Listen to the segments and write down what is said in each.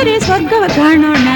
ಸೇರಿ ಸ್ವರ್ಗವ ಕಾಣೋಣ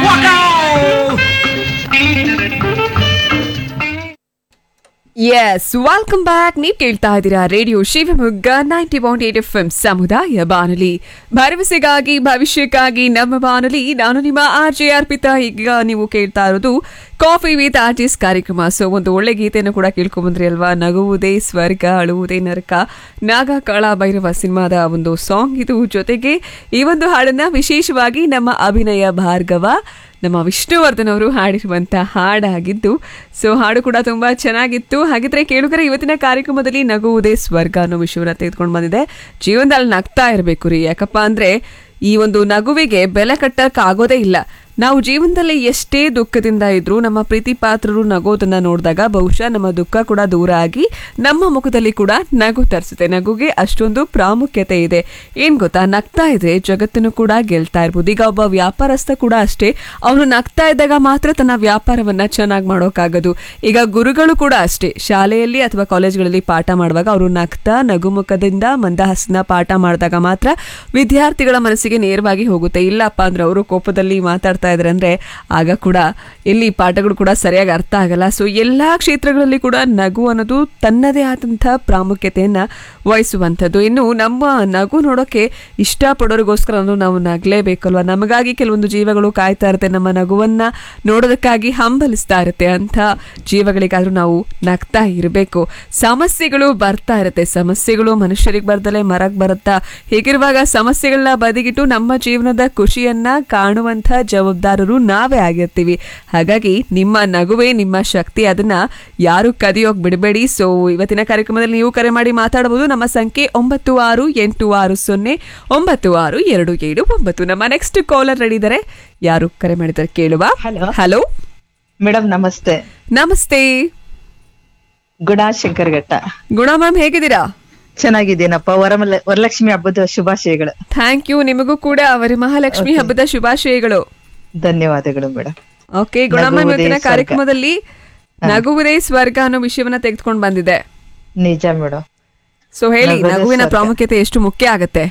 ಎಸ್ ವೆಲ್ಕಮ್ ಬ್ಯಾಕ್ ನೀವು ಕೇಳ್ತಾ ಇದ್ದೀರಾ radio Shivamogga ninety point eight F ಸಮುದಾಯ ಬಾನುಲಿ ಭರವಸೆಗಾಗಿ ಭವಿಷ್ಯಕ್ಕಾಗಿ ನಮ್ಮ ಬಾನುಲಿ ನಾನು ನಿಮ್ಮ ಆರ್ ಜೆ ಅರ್ಪಿತಾ ಈಗ ನೀವು ಕೇಳ್ತಾ ಇರೋದು ಕಾಫಿ ವಿತ್ ಆರ್ಟಿಸ್ಟ್ ಕಾರ್ಯಕ್ರಮ ಸೊ ಒಂದು ಒಳ್ಳೆ ಗೀತೆಯನ್ನು ಕೂಡ ಕೇಳ್ಕೊಂಬಂದ್ರಿ ಅಲ್ವಾ ನಗುವುದೇ ಸ್ವರ್ಗ ಅಳುವುದೇ ನರಕ ನಾಗ ಕಾಳ ಭೈರವ ಸಿನಿಮಾದ ಒಂದು ಸಾಂಗ್ ಇದು ಜೊತೆಗೆ ಈ ಒಂದು ಹಾಡನ್ನ ವಿಶೇಷವಾಗಿ ನಮ್ಮ ಅಭಿನಯ ಭಾರ್ಗವ ನಮ್ಮ ವಿಷ್ಣುವರ್ಧನ್ ಅವರು ಹಾಡಿರುವಂತ ಹಾಡಾಗಿದ್ದು ಸೊ ಹಾಡು ಕೂಡ ತುಂಬಾ ಚೆನ್ನಾಗಿತ್ತು ಹಾಗಿದ್ರೆ ಕೇಳುಗರೆ ಇವತ್ತಿನ ಕಾರ್ಯಕ್ರಮದಲ್ಲಿ ನಗುವುದೇ ಸ್ವರ್ಗ ಅನ್ನೋ ವಿಷಯವನ್ನ ತೆಗೆದುಕೊಂಡು ಬಂದಿದೆ ಜೀವನದಲ್ಲಿ ನಗ್ತಾ ಇರಬೇಕು ರೀ ಯಾಕಪ್ಪ ಅಂದ್ರೆ ಈ ಒಂದು ನಗುವಿಗೆ ಬೆಲೆ ಕಟ್ಟಕ್ ಆಗೋದೇ ಇಲ್ಲ ನಾವು ಜೀವನದಲ್ಲಿ ಎಷ್ಟೇ ದುಃಖದಿಂದ ಇದ್ರೂ ನಮ್ಮ ಪ್ರೀತಿ ಪಾತ್ರರು ನಗೋದನ್ನ ನೋಡಿದಾಗ ಬಹುಶಃ ನಮ್ಮ ದುಃಖ ಕೂಡ ದೂರ ಆಗಿ ನಮ್ಮ ಮುಖದಲ್ಲಿ ಕೂಡ ನಗು ತರಿಸುತ್ತೆ ನಗುಗೆ ಅಷ್ಟೊಂದು ಪ್ರಾಮುಖ್ಯತೆ ಇದೆ ಏನ್ ಗೊತ್ತಾ ನಗ್ತಾ ಇದ್ರೆ ಜಗತ್ತನ್ನು ಕೂಡ ಗೆಲ್ತಾ ಇರ್ಬೋದು ಈಗ ಒಬ್ಬ ವ್ಯಾಪಾರಸ್ಥ ಕೂಡ ಅಷ್ಟೇ ಅವನು ನಗ್ತಾ ಇದ್ದಾಗ ಮಾತ್ರ ತನ್ನ ವ್ಯಾಪಾರವನ್ನ ಚೆನ್ನಾಗಿ ಮಾಡೋಕ್ಕಾಗೋದು ಈಗ ಗುರುಗಳು ಕೂಡ ಅಷ್ಟೇ ಶಾಲೆಯಲ್ಲಿ ಅಥವಾ ಕಾಲೇಜ್ಗಳಲ್ಲಿ ಪಾಠ ಮಾಡುವಾಗ ಅವರು ನಗ್ತಾ ನಗುಮುಖದಿಂದ ಮಂದಹಾಸನ ಪಾಠ ಮಾಡಿದಾಗ ಮಾತ್ರ ವಿದ್ಯಾರ್ಥಿಗಳ ಮನಸ್ಸಿಗೆ ನೇರವಾಗಿ ಹೋಗುತ್ತೆ ಇಲ್ಲಪ್ಪ ಅಂದ್ರೆ ಅವರು ಕೋಪದಲ್ಲಿ ಮಾತಾಡ್ತಾ ಇದ್ರೆ ಅಂದ್ರೆ ಆಗ ಕೂಡ ಎಲ್ಲಿ ಪಾಠಗಳು ಕೂಡ ಸರಿಯಾಗಿ ಅರ್ಥ ಆಗಲ್ಲ ಸೊ ಎಲ್ಲಾ ಕ್ಷೇತ್ರಗಳಲ್ಲಿ ಕೂಡ ನಗು ಅನ್ನೋದು ತನ್ನದೇ ಆದಂತಹ ಪ್ರಾಮುಖ್ಯತೆಯನ್ನ ವಹಿಸುವಂಥದ್ದು ಇನ್ನು ನಮ್ಮ ನಗು ನೋಡೋಕೆ ಇಷ್ಟಪಡೋರಿಗೋಸ್ಕರ ನಾವು ನಗಲೇಬೇಕಲ್ವಾ ನಮಗಾಗಿ ಕೆಲವೊಂದು ಜೀವಗಳು ಕಾಯ್ತಾ ಇರುತ್ತೆ ನಮ್ಮ ನಗುವನ್ನ ನೋಡೋದಕ್ಕಾಗಿ ಹಂಬಲಿಸ್ತಾ ಇರುತ್ತೆ ಅಂತ ಜೀವಗಳಿಗಾದ್ರೂ ನಾವು ನಗ್ತಾ ಇರಬೇಕು ಸಮಸ್ಯೆಗಳು ಬರ್ತಾ ಇರುತ್ತೆ ಸಮಸ್ಯೆಗಳು ಮನುಷ್ಯರಿಗೆ ಬರ್ದಲೆ ಮರಕ್ ಬರುತ್ತಾ ಹೀಗಿರುವಾಗ ಸಮಸ್ಯೆಗಳನ್ನ ಬದಿಗಿಟ್ಟು ನಮ್ಮ ಜೀವನದ ಖುಷಿಯನ್ನ ಕಾಣುವಂಥ ಜವಾಬ್ದಾರರು ನಾವೇ ಆಗಿರ್ತೀವಿ ಹಾಗಾಗಿ ನಿಮ್ಮ ನಗುವೇ ನಿಮ್ಮ ಶಕ್ತಿ ಅದನ್ನ ಯಾರು ಕದಿಯೋಕ್ ಬಿಡಬೇಡಿ ಸೊ ಇವತ್ತಿನ ಕಾರ್ಯಕ್ರಮದಲ್ಲಿ ನೀವು ಕರೆ ಮಾಡಿ ಮಾತಾಡಬಹುದು ನಮ್ಮ ಸಂಖ್ಯೆ ಒಂಬತ್ತು ಆರು ಎಂಟು ಆರು ಸೊನ್ನೆ ಒಂಬತ್ತು ಆರು ಎರಡು ಏಳು ಒಂಬತ್ತು ನಮ್ಮ ನೆಕ್ಸ್ಟ್ ಕಾಲರ್ ರೆಡಿ ಇದ್ದಾರೆ ಯಾರು ಕರೆ ಮಾಡಿದ್ದಾರೆ ಕೇಳುವ Hello. ಹಲೋ ಮೇಡಮ್ ನಮಸ್ತೆ ನಮಸ್ತೆ ಗುಣಾ ಶಂಕರಘಟ್ಟ ಗುಣ ಮ್ಯಾಮ್ ಹೇಗಿದ್ದೀರಾ ಚೆನ್ನಾಗಿದ್ದೀನಪ್ಪ ವರಮಲ ವರಲಕ್ಷ್ಮಿ ಹಬ್ಬದ ಶುಭಾಶಯಗಳು ಥ್ಯಾಂಕ್ ಯು ನಿಮಗೂ ಕೂಡ ಅವರ ಮಹಾಲಕ್ಷ್ಮಿ ಹಬ್ಬದ ಶುಭಾಶಯಗಳು ಧನ್ಯವಾದಗಳು ಮೇಡಮ್ ಓಕೆ ಗುಣ ಮ್ಯಾಮ್ ನಗುವುದೇ ಇವತ್ತಿನ ಸ್ವರ್ಗ. ಕಾರ್ಯಕ್ರಮದಲ್ಲಿ ನಗುವುದೇ ಸ್ವರ್ಗ ಅನ್ನೋ ವಿಷಯವನ್ನ ತೆಗೆದುಕೊಂಡು ಬಂದಿದೆ ನಿಜ ಮೇಡಮ್ ಸೊ ಹೇಳಿ ನಗುವುದೇ ನಗುವಿನ ಸ್ವರ್ಗ. ಪ್ರಾಮುಖ್ಯತೆ ಎಷ್ಟು ಮುಖ್ಯ ಆಗತ್ತೆ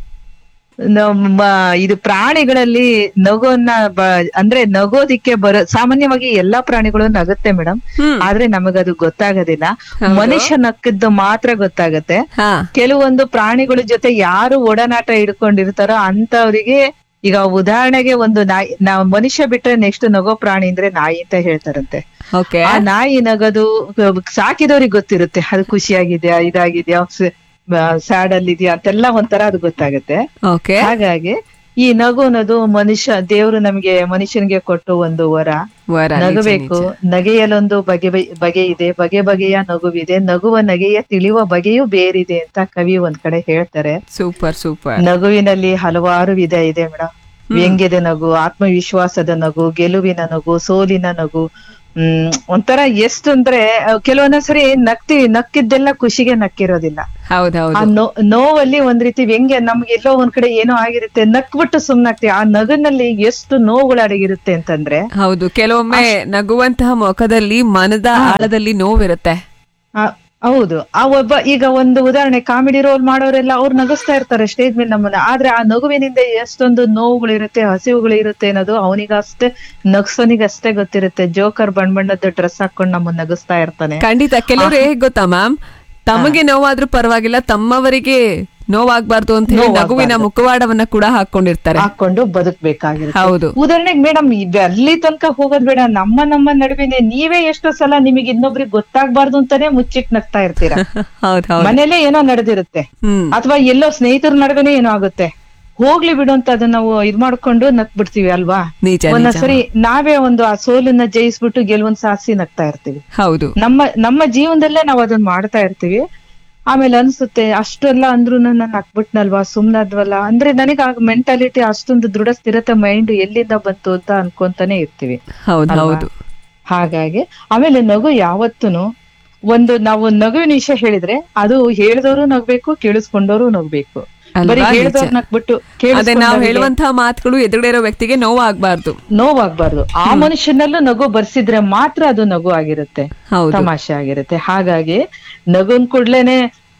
ನಮ್ಮ ಇದು ಪ್ರಾಣಿಗಳಲ್ಲಿ ನಗುವನ್ನ ಬ- ಅಂದ್ರೆ ನಗೋದಿಕ್ಕೆ ಬರೋ ಸಾಮಾನ್ಯವಾಗಿ ಎಲ್ಲಾ ಪ್ರಾಣಿಗಳು ನಗುತ್ತೆ ಮೇಡಮ್ ಹ್ಮ್. ಆದ್ರೆ ನಮಗದು ಗೊತ್ತಾಗೋದಿಲ್ಲ ಹೌದು. ಮನುಷ್ಯ ನಕ್ಕದ್ದು ಮಾತ್ರ ಗೊತ್ತಾಗತ್ತೆ ಹಾ ಕೆಲವೊಂದು ಪ್ರಾಣಿಗಳ ಜೊತೆ ಯಾರು ಒಡನಾಟ ಇಡ್ಕೊಂಡಿರ್ತಾರೋ ಅಂತವರಿಗೆ ಈಗ ಉದಾಹರಣೆಗೆ ಒಂದು ನಾಯಿ ನಾವು ಮನುಷ್ಯ ಬಿಟ್ರೆ ನೆಕ್ಸ್ಟ್ ನಗೋ ಪ್ರಾಣಿ ಅಂದ್ರೆ ನಾಯಿ ಅಂತ ಹೇಳ್ತಾರಂತೆ ಓಕೆ ಆ ನಾಯಿ ನಗದು ಸಾಕಿದವ್ರಿಗೆ ಗೊತ್ತಿರುತ್ತೆ ಅದು ಖುಷಿಯಾಗಿದ್ಯಾ ಇದಾಗಿದ್ಯಾ ಸ್ಯಾಡ್ ಅಲ್ಲಿ ಇದೆಯಾ ಅಂತೆಲ್ಲ ಒಂಥರ ಅದು ಗೊತ್ತಾಗುತ್ತೆ ಓಕೆ ಹಾಗಾಗಿ ಈ ನಗು ಅನ್ನೋದು ಮನುಷ್ಯ ದೇವರು ನಮಗೆ ಮನುಷ್ಯನಿಗೆ ಕೊಟ್ಟು ಒಂದು ವರ ವರ ನಿಜ, ನಗಬೇಕು ನಿಜ. ನಗೆಯಲೊಂದು ಬಗೆ ಬಗೆ- ಬಗೆ ಇದೆ ಬಗೆ ಬಗೆಯ ನಗುವಿದೆ ನಗುವ ನಗೆಯ ತಿಳಿಯುವ ಬಗೆಯೂ ಬೇರಿದೆ ಅಂತ ಕವಿ ಒಂದ್ ಕಡೆ ಹೇಳ್ತಾರೆ ಸೂಪರ್ ಸೂಪರ್ ನಗುವಿನಲ್ಲಿ ಹಲವಾರು ವಿಧ ಇದೆ ಮೇಡಮ್ ವ್ಯಂಗ್ಯದ ನಗು ಆತ್ಮವಿಶ್ವಾಸದ ನಗು ಗೆಲುವಿನ ನಗು ಸೋಲಿನ ನಗು ಹ್ಮ್ ಒಂಥರ ಎಷ್ಟು ಅಂದ್ರೆ ಅಹ್, ಕೆಲವೊಂದೊಂದ್ಸರಿ ನಗ್ತೀವಿ ನಕ್ಕಿದ್ದೆಲ್ಲ ಖುಷಿಗೆ ನಕ್ಕಿರೋದಿಲ್ಲ ಆ ಹೌದೌದು ನೋ ನೋವಲ್ಲಿ ಒಂದ್ ರೀತಿ ವ್ಯಂಗ್ಯ ನಮ್ಗೆ ಎಲ್ಲೋ ಒಂದ್ ಕಡೆ ಏನೋ ಆಗಿರುತ್ತೆ ನಕ್ಬಿಟ್ಟು ಸುಮ್ನಾಗ್ತೀವಿ ಆ ನಗನಲ್ಲಿ ಎಷ್ಟು ನೋವುಗಳು ಅಡಗಿರುತ್ತೆ ಅಂತಂದ್ರೆ ಹೌದು ಕೆಲವೊಮ್ಮೆ ನಗುವಂತಹ ಮುಖದಲ್ಲಿ ಮನದ ಆಳದಲ್ಲಿ ನೋವಿರುತ್ತೆ ಆ, ಹೌದು ಆ ಒಬ್ಬ ಈಗ ಒಂದು ಉದಾಹರಣೆ ಕಾಮಿಡಿ ರೋಲ್ ಮಾಡೋರೆಲ್ಲ ಅವ್ರು ನಗಿಸ್ತಾ ಇರ್ತಾರೆ ಸ್ಟೇಜ್ ಮೇಲೆ ನಮ್ಮನ್ನ ಆದ್ರೆ ಆ ನಗುವಿನಿಂದ ಎಷ್ಟೊಂದು ನೋವುಗಳಿರುತ್ತೆ ಹಸಿವುಗಳು ಇರುತ್ತೆ ಅನ್ನೋದು ಅವನಿಗಷ್ಟೇ ನಗ್ಸೋನಿಗಷ್ಟೇ ಗೊತ್ತಿರುತ್ತೆ ಜೋಕರ್ ಬಣ್ಣ ಬಣ್ಣದ ಡ್ರೆಸ್ ಹಾಕೊಂಡು ನಮ್ಮನ್ನ ನಗಿಸ್ತಾ ಇರ್ತಾನೆ ಖಂಡಿತ ಕೆಲವರು ಹೇಗ್ ಗೊತ್ತಾ ಮ್ಯಾಮ್ ತಮಗೆ ನೋವಾದ್ರೂ ಪರವಾಗಿಲ್ಲ ತಮ್ಮವರಿಗೆ ನೋವಾಗ್ಬಾರ್ದು ಅಂತ ಹೇಳಿ ನಗುವಿನ ಮುಖವಾಡವನ್ನ ಕೂಡ ಹಾಕೊಂಡಿರ್ತಾರೆ ಹಾಕೊಂಡು ಬದುಕ್ಬೇಕಾಗಿರುತ್ತೆ ಹೌದು ಉದಾಹರಣೆಗೆ ಮೇಡಮ್ ಅಲ್ಲಿ ತನಕ ಹೋಗೋದ್ ಬೇಡ ನಮ್ಮ ನಮ್ಮ ನಡುವಿನೇ ನೀವೇ ಎಷ್ಟೋ ಸಲ ನಿಮಗೆ ಇನ್ನೊಬ್ರಿಗೆ ಗೊತ್ತಾಗ್ಬಾರ್ದು ಅಂತಾನೆ ಮುಚ್ಚಿಟ್ ನಗ್ತಾ ಇರ್ತೀರಾ ಹೌದ್ ಹೌದು ಮನೇಲೆ ಏನೋ ನಡೆದಿರುತ್ತೆ ಹ್ಮ್ ಅಥವಾ ಎಲ್ಲೋ ಸ್ನೇಹಿತರ ನಡುವೆನೇ ಏನೋ ಆಗುತ್ತೆ ಹೋಗ್ಲಿ ಬಿಡು ಅಂತ ಅದನ್ನ ನಾವು ಇದ್ ಮಾಡ್ಕೊಂಡು ನಕ್ ಬಿಡ್ತೀವಿ ಅಲ್ವಾ ನಿಜ ನಿಜ ಒಂದೊಂದ್ಸರಿ ನಾವೇ ಒಂದು ಆ ಸೋಲನ್ನ ಜಯಿಸ್ಬಿಟ್ಟು ಗೆಲುವನ್ ಸಾಧಿಸಿ ನಗ್ತಾ ಇರ್ತೀವಿ ಹೌದು ನಮ್ಮ ನಮ್ಮ ಜೀವನದಲ್ಲೇ ನಾವ್ ಅದನ್ನ ಮಾಡ್ತಾ ಇರ್ತೀವಿ ಆಮೇಲೆ ಅನ್ಸುತ್ತೆ ಅಷ್ಟೆಲ್ಲ ಅಂದ್ರೂ ನಾನು ನಕ್ಬಿಟ್ನಲ್ವಾ ಸುಮ್ನಾದ್ವಲ್ಲ ಅಂದ್ರೆ ನನಗೆ ಆ ಮೆಂಟಾಲಿಟಿ ಅಷ್ಟೊಂದು ದೃಢ ಸ್ಥಿರತೆ ಮೈಂಡ್ ಎಲ್ಲಿಂದ ಬಂತು ಅಂತ ಅನ್ಕೊಂತಾನೆ ಇರ್ತೀವಿ ಹೌದು ಅಲ್ವಾ? ಹೌದು ಹಾಗಾಗಿ ಆಮೇಲೆ ನಗು ಯಾವತ್ತೂನು ಒಂದು ನಾವು ನಗುವಿನ ವಿಷಯ ಹೇಳಿದ್ರೆ ಅದು ಹೇಳಿದವರು ನಗ್ಬೇಕು ಕೇಳಿಸ್ಕೊಂಡವರು ನಗ್ಬೇಕು ಅಲ್ವಾ? ಬರೀ ನಿಜ. ಹೇಳಿದವ್ರು ನಗ್ಬಿಟ್ಟು ಅದೇ ನಾವು ಕೇಳಿಸ್ಕೊಂಡವ್ರಿಗೆ ಹೇಳುವಂತಹ ಮಾತುಗಳು ಎದುರುಗಡೆ ಇರೋ ವ್ಯಕ್ತಿಗೆ ನೋವಾಗ್ಬಾರ್ದು ನೋವಾಗ್ಬಾರ್ದು ಆ ಮನುಷ್ಯನಲ್ಲೂ ನಗು ಬರ್ಸಿದ್ರೆ ಮಾತ್ರ ಅದು ನಗು ಆಗಿರುತ್ತೆ ಹೌದು ತಮಾಷೆ ಆಗಿರುತ್ತೆ ಹಾಗಾಗಿ ನಗುನ್ ಕೂಡ್ಲೇನೆ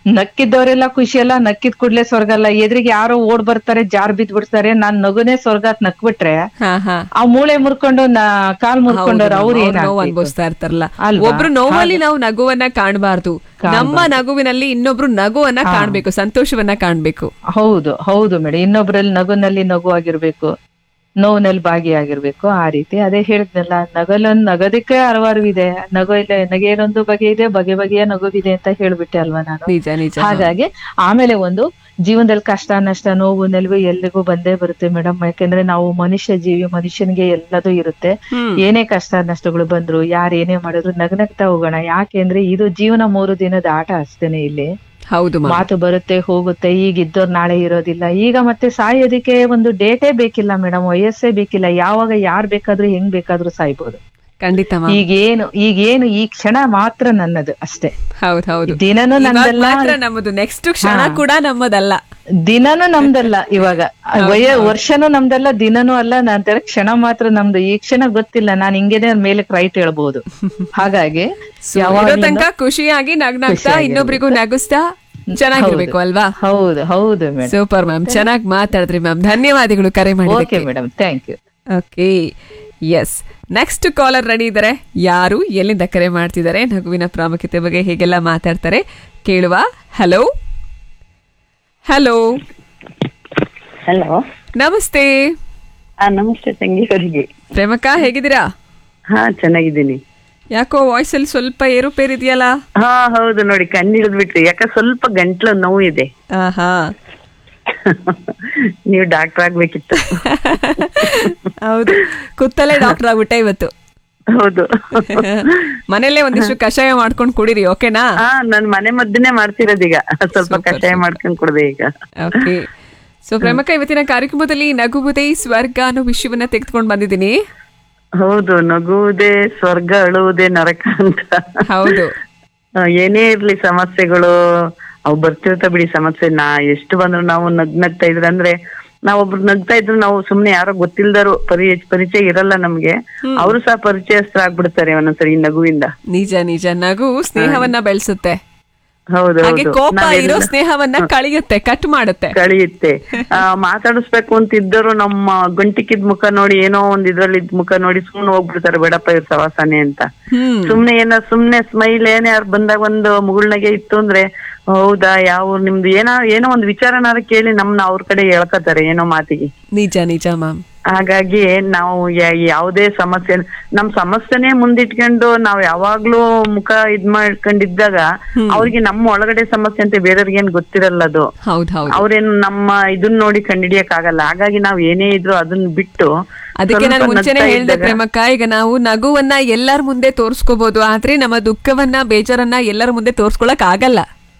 ನಕ್ಕಿದ್ದವರೆಲ್ಲ ಖುಷಿ ಅಲ್ಲ ನಕ್ಕಿದ್ ಕೂಡ್ಲೆ ಸ್ವರ್ಗ ಅಲ್ಲ ಎದುರಿಗೆ ಯಾರೋ ಓಡ್ ಬರ್ತಾರೆ ಜಾರ್ ಬಿದ್ ಬಿಡ್ತಾರೆ ನಾನ್ ನಗುನೇ ಸ್ವರ್ಗ ಅಂತ ನಕ್ಬಿಟ್ರೆ ಹಾ ಹಾ ಆ ಮೂಳೆ ಮುರ್ಕೊಂಡು ನಾ ಕಾಲ್ ಮುರ್ಕೊಂಡವ್ರು ಅವ್ರು ಅವ್ರು ಏನ್ ನೋವು ಆಗ್ಬೇಕು? ಅನ್ಭವಿಸ್ತಾ ಇರ್ತಾರಲ್ಲ ಅಲ್ವಾ? ಒಬ್ರು ನೋವಲ್ಲಿ ನಾವು ನಗುವನ್ನ ಕಾಣಬಾರ್ದು ನಮ್ಮ ನಗುವಿನಲ್ಲಿ ಇನ್ನೊಬ್ರು ನಗುವನ್ನ ಕಾಣ್ಬೇಕು ಸಂತೋಷವನ್ನ ಕಾಣ್ಬೇಕು ಹೌದು ಹೌದು ಮೇಡಮ್ ಇನ್ನೊಬ್ರಲ್ಲಿ ನಗುನಲ್ಲಿ ನಗು ಆಗಿರ್ಬೇಕು ನೋವಿನಲ್ಲಿ ಭಾಗಿಯಾಗಿರ್ಬೇಕು ಆ ರೀತಿ ಅದೇ ಹೇಳಿದ್ನಲ್ಲ ನಗಲೊಂದ್ ನಗೋದಕ್ಕೆ ಹಲವಾರು ಇದೆ ನಗು ಇಲ್ಲ ನಗೆಯಲ್ಲೊಂದು ಬಗೆ ಇದೆ ಬಗೆ ಬಗೆಯ ನಗುವಿದೆ ಅಂತ ಹೇಳ್ಬಿಟ್ಟೆ ಅಲ್ವಾ ನಾನು ನಿಜ ನಿಜ ಹಾಗಾಗಿ ಆಮೇಲೆ ಒಂದು ಜೀವನದಲ್ಲಿ ಕಷ್ಟ ನಷ್ಟ ನೋವು ನೆಲುವು ಎಲ್ಲಿಗೂ ಬಂದೇ ಬರುತ್ತೆ ಮೇಡಮ್ ಯಾಕಂದ್ರೆ ನಾವು ಮನುಷ್ಯ ಜೀವಿ ಮನುಷ್ಯನಿಗೆ ಎಲ್ಲದೂ ಇರುತ್ತೆ ಹ್ಮ್ ಏನೇ ಕಷ್ಟ ನಷ್ಟಗಳು ಬಂದ್ರು ಯಾರು ಏನೇ ಮಾಡಿದ್ರು ನಗ್ನಗ್ತಾ ಹೋಗೋಣ ಯಾಕೆಂದ್ರೆ ಇದು ಜೀವನ ಮೂರು ದಿನದ ಆಟ ಅಷ್ಟೇನೆ ಇಲ್ಲಿ ಹೌದು ಮಾ ಮಾತು ಬರುತ್ತೆ ಹೋಗುತ್ತೆ ಈಗ ಇದ್ದವ್ರು ನಾಳೆ ಇರೋದಿಲ್ಲ ಈಗ ಮತ್ತೆ ಸಾಯೋದಕ್ಕೆ ಒಂದು ಡೇಟೇ ಬೇಕಿಲ್ಲ ಮೇಡಮ್ ವಯಸ್ಸೇ ಬೇಕಿಲ್ಲ ಯಾವಾಗ ಯಾರ್ ಬೇಕಾದ್ರೂ ಹೆಂಗ್ ಬೇಕಾದ್ರೂ ಸಾಯ್ಬೋದು ಖಂಡಿತ ಮಾ ಈಗೇನು ಈಗೇನು ಈ ಕ್ಷಣ ಮಾತ್ರ ನನ್ನದು ಅಷ್ಟೇ ಹೌದ್ ಹೌದು ದಿನನೂ ಇವಾಗ್ ನಮ್ದಲ್ಲ ಮಾತ್ರ ನಮ್ಮದು ನೆಕ್ಸ್ಟ್ ಕ್ಷಣ ಕೂಡ ನಮ್ಮದಲ್ಲ ದಿನನೂ ನಮ್ದಲ್ಲ ಇವಾಗ ವಯ ವರ್ಷನೂ ನಮ್ದಲ್ಲ ದಿನನೂ ಅಲ್ಲ ನಂತರ ಕ್ಷಣ ಮಾತ್ರ ನಮ್ದು ಈ ಕ್ಷಣ ಗೊತ್ತಿಲ್ಲ ನಾನ್ ಹಿಂಗೇನೆ ಮೇಲೆ ರೈಟ್ ಹೇಳ್ಬೋದು ಹಾಗಾಗಿ So, ಇರೋ ತನಕ ಖುಷಿಯಾಗಿ ನಗ್ನಾಗ್ತಾ ಇನ್ನೊಬ್ರಿಗೂ ನಗಿಸ್ತಾ ಚೆನ್ನಾಗಿರ್ಬೇಕು ಅಲ್ವಾ ಹೌದು ಹೌದು ಮೇಡಮ್ ಸೂಪರ್ ಮ್ಯಾಮ್ ಚೆನ್ನಾಗಿ ಮಾತಾಡಿದ್ರಿ ಮ್ಯಾಮ್ ಧನ್ಯವಾದಗಳು ಕರೆ ಓಕೆ ಮಾಡಿದ್ದಕ್ಕೆ madam thank you okay yes next caller ready ಇದ್ದಾರೆ ಯಾರು ಎಲ್ಲಿಂದ ಕರೆ ಮಾಡ್ತಿದ್ದಾರೆ ನಗುವಿನ ಪ್ರಾಮುಖ್ಯತೆ ಬಗ್ಗೆ ಹೇಗೆಲ್ಲ ಮಾತಾಡ್ತಾರೆ ಕೇಳುವ ಹಲೋ ಹಲೋ ಹಲೋ ನಮಸ್ತೆ ಹಾ ನಮಸ್ತೆ ತಂಗಿಯವರಿಗೆ ಪ್ರೇಮಕ್ಕ ಹೇಗಿದ್ದೀರಾ ಹಾ ಚೆನ್ನಾಗಿದ್ದೀನಿ ಯಾಕೋ ವಾಯ್ಸ್ ಅಲ್ಲಿ ಸ್ವಲ್ಪ ಏರುಪೇರು ಇದೆಯಲ್ಲ ಹಾ ಹೌದು ನೋಡಿ ಕಣ್ಣು ಹಿಡಿದು ಬಿಟ್ರಿ ಯಾಕ ಸ್ವಲ್ಪ ಗಂಟ್ಲು ನೋವು ಇದೆ ಆಹಾ ನೀವು ಡಾಕ್ಟರ್ ಆಗ್ಬೇಕಿತ್ತು ಹೌದು ಕುತ್ತಲ್ಲೇ ಡಾಕ್ಟರ್ ಆಗ್ಬಿಟ್ಟೆ ಇವತ್ತು ಹೌದು ಮನೇಲೆ ಒಂದಿಷ್ಟು ಕಷಾಯ ಮಾಡ್ಕೊಂಡು ಕುಡೀರಿ ಓಕೆನಾ ಹಾ ನನ್ ಮನೆ ಮದ್ದನ್ನೇ ಮಾಡ್ತಿರೋದೀಗ ಸ್ವಲ್ಪ ಕಷಾಯ ಮಾಡ್ಕೊಂಡ್ ಕುಡ್ದೆ ಈಗ ಓಕೆ ಸೊ ಪ್ರೇಮಕ್ಕ ಇವತ್ತಿನ ಕಾರ್ಯಕ್ರಮದಲ್ಲಿ ನಗುವುದೇ ಸ್ವರ್ಗ ಅನ್ನೋ ವಿಷಯವನ್ನ ತೆಗೆದುಕೊಂಡು ಬಂದಿದ್ದೀನಿ ಹೌದು ನಗುವುದೇ ಸ್ವರ್ಗ ಅಳುವುದೇ ನರಕ ಅಂತ ಹೌದು ಆ, ಏನೇ ಇರ್ಲಿ ಸಮಸ್ಯೆಗಳು ಅವು ಬರ್ತಿರ್ತ ಬಿಡಿ ಸಮಸ್ಯೆ ನಾ ಎಷ್ಟು ಬಂದ್ರು ನಾವು ನಗ್ ನಗ್ತಾ ಇದ್ರೆ ಅಂದ್ರೆ ನಾವೊಬ್ರು ನಗ್ತಾ ಇದ್ರು ನಾವು ಸುಮ್ನೆ ಯಾರೋ ಗೊತ್ತಿಲ್ದಾರು ಪರಿ ಪರಿಚಯ ಇರಲ್ಲ ನಮ್ಗೆ ಅವರು ಸಹ ಪರಿಚಯಸ್ಥರಾಗ್ಬಿಡ್ತಾರೆ ಒಂದೊಂದ್ಸರಿ ಈ ನಗುವಿಂದ ನಿಜ ನಿಜ ನಗು ಸ್ನೇಹವನ್ನ ಬೆಳೆಸುತ್ತೆ ಹೌದು ಹಾಗೆ ಹೌದು ಕೋಪ ನಾವೆಲ್ಲ- ಇರೋ ಸ್ನೇಹವನ್ನ ಕಳಿಯುತ್ತೆ ಕಟ್ ಮಾಡುತ್ತೆ ಕಳಿಯುತ್ತೆ ಆ, ಮಾತಾಡಿಸ್ಬೇಕು ಅಂತ ಇದ್ದರು ನಮ್ಮ ಗಂಟಿಕಿದ್ ಮುಖ ನೋಡಿ ಏನೋ ಒಂದ್ ಇದ್ರಲ್ಲಿ ಇದ್ ಮುಖ ನೋಡಿ ಸುಮ್ನೆ ಹೋಗ್ಬಿಡ್ತಾರೆ ಬೇಡಪ್ಪ ಇವ್ರ ಸವಾಸನೆ ಅಂತ ಹ್ಮ್ ಸುಮ್ನೆ ಏನೋ ಸುಮ್ನೆ ಸ್ಮೈಲ್ ಏನೇ ಯಾರು ಬಂದಾಗ ಒಂದು ಮುಗುಳ್ನಗೆ ಇತ್ತು ಅಂದ್ರೆ ಹೌದಾ ಯಾವ ಊರ್ ನಿಮ್ದು ಏನೋ ಏನೋ ಒಂದು ವಿಚಾರನಾರ ಕೇಳಿ ನಮ್ನ ಅವ್ರ ಕಡೆ ಹೇಳ್ಕೊತಾರೆ ಏನೋ ಮಾತಿಗೆ ನಿಜ ನಿಜ ಮ್ಯಾಮ್ ಹಾಗಾಗಿ ನಾವು ಯಾ- ಯಾವುದೇ ಸಮಸ್ಯೆ ನಮ್ ಸಮಸ್ಯೆನೇ ಮುಂದಿಟ್ಕೊಂಡು ನಾವ್ ಯಾವಾಗ್ಲೂ ಮುಖ ಇದ್ ಮಾಡ್ಕೊಂಡಿದ್ದಾಗ ಅವ್ರಿಗೆ ನಮ್ಮ ಒಳಗಡೆ ಸಮಸ್ಯೆ ಅಂತ ಬೇರೆಯವ್ರಿಗೆ ಏನ್ ಗೊತ್ತಿರಲ್ಲ ಅದು ಹೌದ್ ಹೌದು ಅವ್ರೇನು ನಮ್ಮ ಇದನ್ನ ನೋಡಿ ಕಂಡಿಡಿಯಕ್ ಆಗಲ್ಲ ಹಾಗಾಗಿ ನಾವ್ ಏನೇ ಇದ್ರು ಅದನ್ನ ಬಿಟ್ಟು ಅದಕ್ಕೆ ನಾನು ಸ್ವಲ್ಪ ಮುಂಚೆನೆ ನಗ್ತಾ ಹೇಳ್ದೆ ಇದ್ದಾಗ- ಪ್ರೇಮಕ್ಕ ಈಗ ನಾವು ನಗುವನ್ನ ಎಲ್ಲರ ಮುಂದೆ ತೋರ್ಸ್ಕೋಬಹುದು ಆದ್ರೆ ನಮ್ಮ ದುಃಖವನ್ನ ಬೇಜಾರನ್ನ ಎಲ್ಲರ ಮುಂದೆ ತೋರ್ಸ್ಕೊಳಕ್ ಆಗಲ್ಲ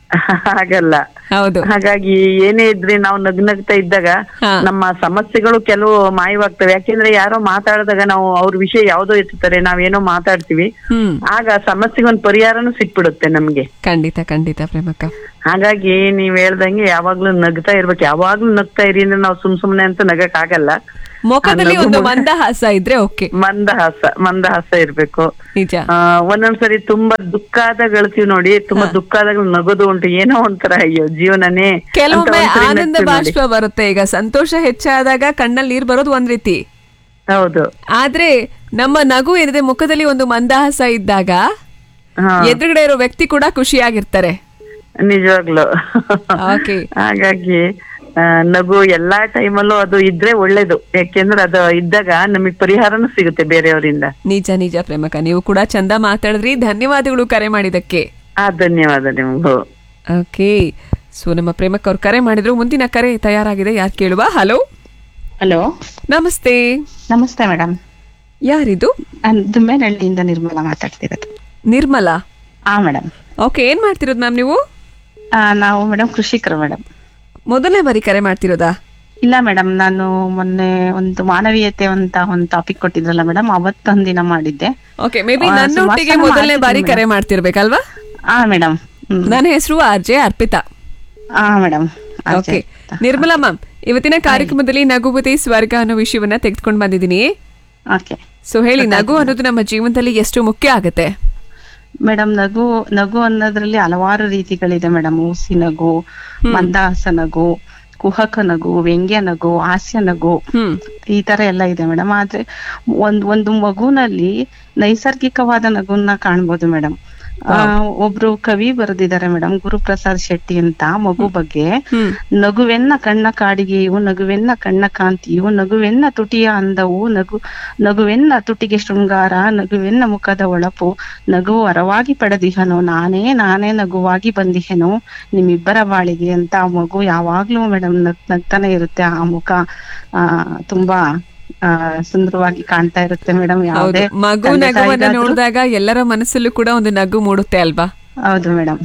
ಆಗಲ್ಲ ಹೌದು ಹಾಗಾಗಿ ಏನೇ ಇದ್ರಿ ನಾವು ನಗ್ ನಗ್ತಾ ಇದ್ದಾಗ ಹಾ. ನಮ್ಮ ಸಮಸ್ಯೆಗಳು ಕೆಲವು ಮಾಯವಾಗ್ತವೆ ಯಾಕೆಂದ್ರೆ ಯಾರೋ ಮಾತಾಡಿದಾಗ ನಾವು ಅವ್ರ ವಿಷಯ ಯಾವ್ದೋ ಎತ್ತುತ್ತಾರೆ ನಾವೇನೋ ಮಾತಾಡ್ತೀವಿ ಹ್ಮ್ ಆಗ ಸಮಸ್ಯೆಗೆ ಒಂದು ಪರಿಹಾರನೂ ಸಿಕ್ಬಿಡುತ್ತೆ ನಮ್ಗೆ ಖಂಡಿತ ಖಂಡಿತ ಪ್ರೇಮಕ್ಕ ಹಾಗಾಗಿ ನೀವ್ ಹೇಳ್ದಂಗೆ ಯಾವಾಗ್ಲೂ ನಗ್ತಾ ಇರ್ಬೇಕು ಯಾವಾಗ್ಲೂ ನಗ್ತಾ ಇರಿ ಅಂದ್ರೆ ನಾವು ಸುಮ್ ಸುಮ್ನೆ ಅಂತ ನಗಕ್ ಆಗಲ್ಲ ಮುಖದಲ್ಲಿ ಒಂದು ಮಂದಹಾಸ ಇದ್ರೆ ಓಕೆ ಮಂದಹಾಸ ಮಂದಹಾಸ ಇರ್ಬೇಕು ನಿಜ ಆ, ಒಂದೊಂದ್ಸರಿ ತುಂಬಾ ದುಃಖ ಆದಾಗ ಹೇಳ್ತೀವಿ ನೋಡಿ ತುಂಬಾ ದುಃಖ ಆದಾಗ ನಗೋದು ಉಂಟು ಏನೋ ಒಂಥರ ಅಯ್ಯೋ ಜೀವನನೇ ಅಂತ ಕೆಲವೊಮ್ಮೆ ಒಂದ್ಸರಿ ಆನಂದ ನಗ್ತೀವಿ ನೋಡಿ. ಬಾಷ್ಪ ಬರುತ್ತೆ ಈಗ ಸಂತೋಷ ಹೆಚ್ಚಾದಾಗ ಕಣ್ಣಲ್ಲಿ ನೀರ್ ಬರೋದು ಒಂದ್ ರೀತಿ ಹೌದು ಆದ್ರೆ ನಮ್ಮ ನಗು ಏನಿದೆ ಮುಖದಲ್ಲಿ ಒಂದು ಮಂದಹಾಸ ಇದ್ದಾಗ ಹಾ ಎದುರುಗಡೆ ಇರೋ ವ್ಯಕ್ತಿ ಕೂಡ ಖುಷಿಯಾಗಿರ್ತಾರೆ ನಿಜವಾಗ್ಲು ಓಕೆ ಹಾಗಾಗಿ ಆ, ನಗು ಎಲ್ಲಾ ಟೈಮಲ್ಲೂ ಅದು ಇದ್ರೆ ಒಳ್ಳೇದು ಯಾಕೆಂದ್ರೆ ಅದು ಇದ್ದಾಗ ನಮಗ್ ಪರಿಹಾರನೂ ಸಿಗುತ್ತೆ ಬೇರೆಯವರಿಂದ ನಿಜ ನಿಜ ಪ್ರೇಮಕ ನೀವು ಕೂಡ ಚಂದ ಮಾತಾಡಿದ್ರಿ ಧನ್ಯವಾದಗಳು ಕರೆ ಮಾಡಿದಕ್ಕೆ ಆ ಧನ್ಯವಾದ ನಿಮ್ಗೂ ಓಕೆ ಸೊ ನಮ್ಮ ಪ್ರೇಮಕ್ ಅವ್ರು ಕರೆ ಮಾಡಿದ್ರು ಮುಂದಿನ ಕರೆ ತಯಾರಾಗಿದೆ ಯಾರು ಕೇಳುವ ಹಲೋ ಹಲೋ ನಮಸ್ತೆ ನಮಸ್ತೆ ಮೇಡಮ್ ಯಾರಿದು ನಾನು ದುಮ್ಮೇನಹಳ್ಳಿಯಿಂದ ನಿರ್ಮಲಾ ಮಾತಾಡ್ತಿರೋದು ನಿರ್ಮಲಾ ಹಾ ಮೇಡಮ್ ಓಕೆ ಏನ್ ಮಾಡ್ತಿರೋದು ಮ್ಯಾಮ್ ನೀವು ನಾವು ಮೇಡಮ್ ಕೃಷಿಕರು ಮೇಡಮ್ ಮೊದಲನೇ ಬಾರಿ ಕರೆ ಮಾಡ್ತಿರೋದಾ ಇಲ್ಲ ಮೇಡಮ್ ನಾನು ಮೊನ್ನೆ ಒಂದು ಮಾನವೀಯತೆ ಅಂತ ಒಂದು ಟಾಪಿಕ್ ಕೊಟ್ಟಿದ್ರಲ್ಲ ಮೇಡಮ್ ಅವತ್ತೊಂದಿನ ಮಾಡಿದ್ದೆ ಓಕೆ ಮೇ ಬಿ ಆ, ನನ್ನೊಟ್ಟಿಗೆ ಸುವಾಸನ ಮೊದಲನೇ ಬಾರಿ ಮಾಡ್ತಿದ್ದೀನಿ ಕರೆ ಮಾಡ್ತಿರ್ಬೇಕಲ್ವಾ ಹಾ ಮೇಡಮ್ ಹ್ಮ್ ನನ್ನ ಹೆಸರು ಆರ್ ಜೆ ಅರ್ಪಿತಾ ಹಾ ಮೇಡಮ್ ಓಕೆ ನಿರ್ಮಲಾ ಮ್ಯಾಮ್ ಇವತ್ತಿನ ಕಾರ್ಯಕ್ರಮದಲ್ಲಿ ನಗುವುದೇ ಸ್ವರ್ಗ ಅನ್ನೋ ವಿಷಯವನ್ನ ತೆಗೆದುಕೊಂಡು ಬಂದಿದ್ದೀನಿ ಓಕೆ ಸೊ ಹೇಳಿ ನಗು ಅನ್ನೋದು ನಮ್ಮ ಜೀವನದಲ್ಲಿ ಎಷ್ಟು ಮುಖ್ಯ ಆಗುತ್ತೆ ಮೇಡಮ್ ನಗು ನಗು ಅನ್ನೋದ್ರಲ್ಲಿ ಹಲವಾರು ರೀತಿಗಳಿದೆ ಮೇಡಮ್ ಊಸಿ ನಗು ಮಂದಹಾಸ ನಗು ಕುಹಕ ನಗು ವ್ಯಂಗ್ಯ ನಗು ಹಾಸ್ಯ ನಗು ಹ್ಮ್ ಈ ತರ ಎಲ್ಲ ಇದೆ ಮೇಡಮ್ ಆದ್ರೆ ಒಂದ್ ಒಂದು ಮಗುನಲ್ಲಿ ನೈಸರ್ಗಿಕವಾದ ನಗುನ್ನ ಕಾಣ್ಬೋದು ಮೇಡಮ್ ಆ ಒಬ್ರು ಕವಿ ಬರೆದಿದ್ದಾರೆ ಮೇಡಮ್ ಗುರುಪ್ರಸಾದ್ ಶೆಟ್ಟಿ ಅಂತ ಮಗು ಬಗ್ಗೆ ಹ್ಮ್ ನಗುವೆನ್ನ ಕಣ್ಣ ಕಾಡಿಗೆಯು ನಗುವೆನ್ನ ಕಣ್ಣ ಕಾಂತಿಯು ನಗುವೆನ್ನ ತುಟಿಯ ಅಂದವು ನಗು ನಗುವೆನ್ನ ತುಟಿಗೆ ಶೃಂಗಾರ ನಗುವೆನ್ನ ಮುಖದ ಒಳಪು ನಗು ವರವಾಗಿ ಪಡೆದಿಹನು ನಾನೇ ನಾನೇ ನಗುವಾಗಿ ಬಂದಿಹೆನು ನಿಮ್ಮಿಬ್ಬರ ಬಾಳಿಗೆ ಅಂತ ಆ ಮಗು ಯಾವಾಗ್ಲೂ ಮೇಡಮ್ ನಗ್ ನಗ್ತಾನೆ ಇರುತ್ತೆ ಆ ಮುಖ ಆ ತುಂಬಾ ಆ ಸುಂದರವಾಗಿ ಕಾಣ್ತಾ ಇರುತ್ತೆ ಮೇಡಮ್ ಹೌದು ಯಾವುದೇ ಮಗು ತಂದೆ ನಗುವನ್ನ ತಾಯಿಗಾದ್ರೂ- ನೋಡಿದಾಗ ಎಲ್ಲರ ಮನಸ್ಸಲ್ಲೂ ಕೂಡ ಒಂದು ನಗು ಮೂಡುತ್ತೆ ಅಲ್ವಾ ಹೌದು ಮೇಡಮ್